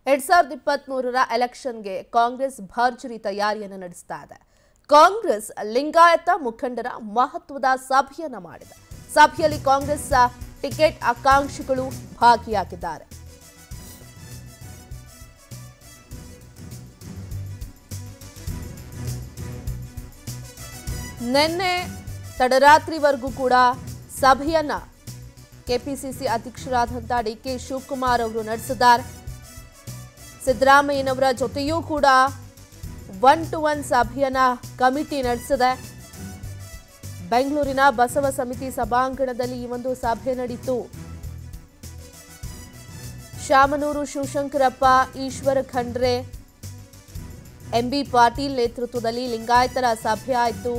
ಎರಡ್ ಸಾವಿರದ ಇಪ್ಪತ್ತ್ ಮೂರರ ಎಲೆಕ್ಷನ್ಗೆ ಕಾಂಗ್ರೆಸ್ ಭರ್ಜರಿ ತಯಾರಿಯನ್ನು ನಡೆಸ್ತಾ ಇದೆ ಕಾಂಗ್ರೆಸ್ ಲಿಂಗಾಯತ ಮುಖಂಡರ ಮಹತ್ವದ ಸಭೆಯನ್ನ ಮಾಡಿದೆ ಸಭೆಯಲ್ಲಿ ಕಾಂಗ್ರೆಸ್ ಟಿಕೆಟ್ ಆಕಾಂಕ್ಷಿಗಳು ಭಾಗಿಯಾಗಿದ್ದಾರೆ ನಿನ್ನೆ ತಡರಾತ್ರಿವರೆಗೂ ಕೂಡ ಸಭೆಯನ್ನ ಕೆಪಿಸಿಸಿ ಅಧ್ಯಕ್ಷರಾದಂಥ ಡಿ ಕೆ ಶಿವಕುಮಾರ್ ಅವರು ನಡೆಸಿದ್ದಾರೆ ಸಿದ್ದರಾಮಯ್ಯನವರ ಜೊತೆಯೂ ಕೂಡ ಒನ್ ಟು ಒನ್ ಸಭೆಯನ್ನ ಕಮಿಟಿ ನಡೆಸಿದೆ ಬೆಂಗಳೂರಿನ ಬಸವ ಸಮಿತಿ ಸಭಾಂಗಣದಲ್ಲಿ ಈ ಒಂದು ಸಭೆ ನಡೀತು ಶಾಮನೂರು ಶಿವಶಂಕರಪ್ಪ ಈಶ್ವರ ಖಂಡ್ರೆ ಎಂಬಿ ಪಾಟೀಲ್ ನೇತೃತ್ವದಲ್ಲಿ ಲಿಂಗಾಯತರ ಸಭೆ ಆಯಿತು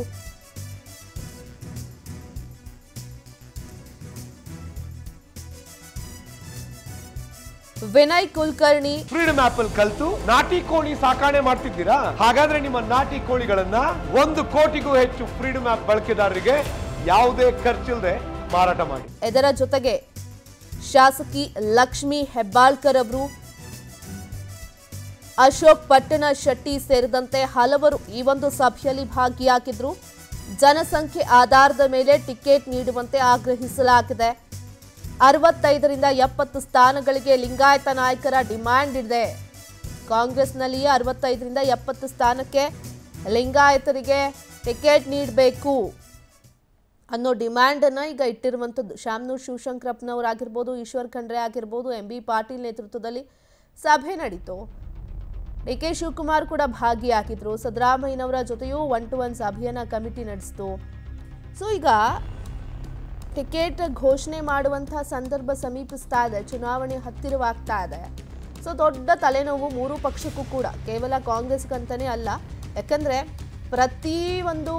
ವಿನಯ್ ಕುಲಕರ್ಣಿ ಫ್ರೀಡಮ್ ಆಪ್ ಅಲ್ಲಿ ಕಲ್ತು ನಾಟಿ ಕೋಳಿ ಸಾಕಣೆ ಮಾಡ್ತಿದ್ದೀರಾ ಹಾಗಾದ್ರೆ ನಿಮ್ಮ ನಾಟಿ ಕೋಳಿಗಳನ್ನ ಒಂದು ಕೋಟಿಗೂ ಹೆಚ್ಚು ಫ್ರೀಡಮ್ ಆಪ್ ಬಳಕೆದಾರರಿಗೆ ಯಾವುದೇ ಖರ್ಚಿಲ್ಲದೆ ಮಾರಾಟ ಮಾಡಿ ಇದರ ಜೊತೆಗೆ ಶಾಸಕಿ ಲಕ್ಷ್ಮಿ ಹೆಬ್ಬಾಳ್ಕರ್ ಅವರು ಅಶೋಕ್ ಪಟ್ಟಣ ಶೆಟ್ಟಿ ಸೇರಿದಂತೆ ಹಲವರು ಈ ಒಂದು ಸಭೆಯಲ್ಲಿ ಭಾಗಿಯಾಗಿದ್ರು ಜನಸಂಖ್ಯೆ ಆಧಾರದ ಮೇಲೆ ಟಿಕೆಟ್ ನೀಡುವಂತೆ ಆಗ್ರಹಿಸಲಾಗಿದೆ ಅರವತ್ತೈದರಿಂದ ಎಪ್ಪತ್ತು ಸ್ಥಾನಗಳಿಗೆ ಲಿಂಗಾಯತ ನಾಯಕರ ಡಿಮ್ಯಾಂಡ್ ಇದೆ ಕಾಂಗ್ರೆಸ್ನಲ್ಲಿಯೇ ಅರವತ್ತೈದರಿಂದ ಎಪ್ಪತ್ತು ಸ್ಥಾನಕ್ಕೆ ಲಿಂಗಾಯತರಿಗೆ ಟಿಕೆಟ್ ನೀಡಬೇಕು ಅನ್ನೋ ಡಿಮ್ಯಾಂಡನ್ನು ಈಗ ಇಟ್ಟಿರುವಂಥದ್ದು ಶಾಮನೂರ್ ಶಿವಶಂಕರಪ್ಪನವರಾಗಿರ್ಬೋದು ಈಶ್ವರ್ ಖಂಡ್ರೆ ಆಗಿರ್ಬೋದು ಎಂ ಬಿ ಪಾಟೀಲ್ ನೇತೃತ್ವದಲ್ಲಿ ಸಭೆ ನಡೀತು ಡಿ ಕೆ ಶಿವಕುಮಾರ್ ಕೂಡ ಭಾಗಿಯಾಗಿದ್ರು ಸಿದ್ದರಾಮಯ್ಯನವರ ಜೊತೆಯೂ ಒನ್ ಟು ಒನ್ ಸಭೆಯನ್ನ ಕಮಿಟಿ ನಡೆಸಿತು ಸೊ ಈಗ ಟಿಕೆಟ್ ಘೋಷಣೆ ಮಾಡುವಂತಹ ಸಂದರ್ಭ ಸಮೀಪಿಸ್ತಾ ಇದೆ ಚುನಾವಣೆ ಹತ್ತಿರವಾಗ್ತಾ ಇದೆ ಸೊ ದೊಡ್ಡ ತಲೆನೋವು ಮೂರು ಪಕ್ಷಕ್ಕೂ ಕೂಡ ಕೇವಲ ಕಾಂಗ್ರೆಸ್ಗಂತನೇ ಅಲ್ಲ ಯಾಕಂದ್ರೆ ಪ್ರತಿ ಒಂದು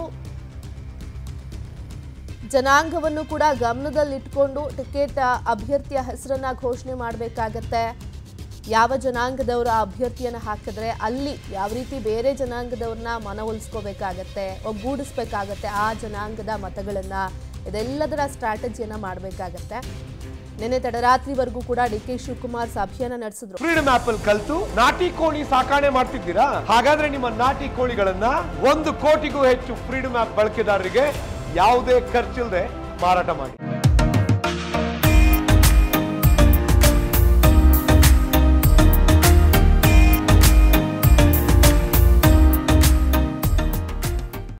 ಜನಾಂಗವನ್ನು ಕೂಡ ಗಮನದಲ್ಲಿಟ್ಕೊಂಡು ಟಿಕೆಟ್ ಅಭ್ಯರ್ಥಿಯ ಹೆಸರನ್ನ ಘೋಷಣೆ ಮಾಡಬೇಕಾಗತ್ತೆ ಯಾವ ಜನಾಂಗದವರ ಅಭ್ಯರ್ಥಿಯನ್ನು ಹಾಕಿದ್ರೆ ಅಲ್ಲಿ ಯಾವ ರೀತಿ ಬೇರೆ ಜನಾಂಗದವ್ರನ್ನ ಮನವೊಲಿಸ್ಕೋಬೇಕಾಗತ್ತೆ ಒಗ್ಗೂಡಿಸ್ಬೇಕಾಗತ್ತೆ ಆ ಜನಾಂಗದ ಮತಗಳನ್ನ ಇದೆಲ್ಲದರ ಸ್ಟ್ರಾಟಜಿಯನ್ನ ಮಾಡಬೇಕಾಗತ್ತೆ ನಿನ್ನೆ ತಡರಾತ್ರಿವರೆಗೂ ಕೂಡ ಡಿ ಕೆ ಶಿವಕುಮಾರ್ ಸಭೆಯನ್ನ ನಡೆಸಿದ್ರು ಫ್ರೀಡಮ್ ಆಪ್ ಅಲ್ಲಿ ಕಲ್ತು ನಾಟಿ ಕೋಳಿ ಸಾಕಣೆ ಮಾಡ್ತಿದ್ದೀರಾ ಹಾಗಾದ್ರೆ ನಿಮ್ಮ ನಾಟಿ ಕೋಳಿಗಳನ್ನ ಒಂದು ಕೋಟಿಗೂ ಹೆಚ್ಚು ಫ್ರೀಡಮ್ ಆಪ್ ಬಳಕೆದಾರರಿಗೆ ಯಾವುದೇ ಖರ್ಚಿಲ್ಲದೆ ಮಾರಾಟ ಮಾಡಿ